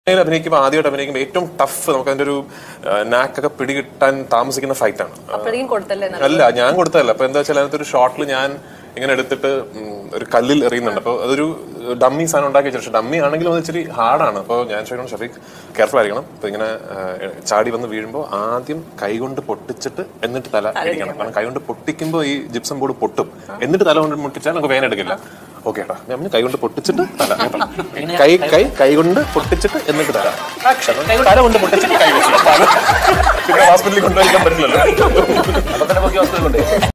സിനിമയിൽ അഭിനയിക്കുമ്പോൾ ആദ്യമായിട്ട് അഭിനയിക്കുമ്പോൾ ഏറ്റവും ടഫ് നമുക്ക് അതിന്റെ ഒരു നാക്കൊക്കെ പിടികിട്ടാൻ താമസിക്കുന്ന ഫൈറ്റ് ആണ് അപ്പോഴേക്കും കൊടുത്തല്ലേ നല്ല അല്ല ഞാൻ കൊടുത്തതല്ല അപ്പൊ എന്താ വെച്ചാൽ അതിനകത്ത് ഒരു ഷോട്ടിൽ ഞാൻ ഇങ്ങനെ എടുത്തിട്ട് ഉം, ഒരു കല്ലിൽ എറിയുന്നുണ്ട് അപ്പൊ അതൊരു ഡമ്മി സാധനം ഉണ്ടാക്കി വെച്ചു പക്ഷെ ഡമ്മി ആണെങ്കിലും അത് ഇച്ചിരി ഹാർഡാണ് അപ്പോൾ ഞാൻ ചോദിക്കണം ഷഫീഖ് കെയർഫുൾ ആയിരിക്കണം അപ്പൊ ഇങ്ങനെ ആ, ചാടി വന്ന് വീഴുമ്പോൾ ആദ്യം കൈകൊണ്ട് പൊട്ടിച്ചിട്ട് എന്നിട്ട് തല ഇടിക്കണം കാരണം കൈകൊണ്ട് പൊട്ടിക്കുമ്പോൾ ഈ ജിപ്സം ബോർഡ് പൊട്ടും എന്നിട്ട് തല കൊണ്ട് മുട്ടിച്ചാൽ നമുക്ക് വേന എടുക്കില്ല ഓക്കെ ഏട്ടാ ഞാൻ പറഞ്ഞു, കൈ കൊണ്ട് പൊട്ടിച്ചിട്ട് തല കേട്ടോ. കൈ കൈ കൈ കൊണ്ട് പൊട്ടിച്ചിട്ട് എന്നിട്ട് തല തല കൊണ്ട് പൊട്ടിച്ചിട്ട് കൈ വെച്ചു തല. പിന്നെ ഹോസ്പിറ്റലിൽ കൊണ്ടുപോയിരിക്കാൻ പറ്റില്ലല്ലോ അപ്പൊ തന്നെ പൊക്കി ഹോസ്പിറ്റലിൽ കൊണ്ടുപോയി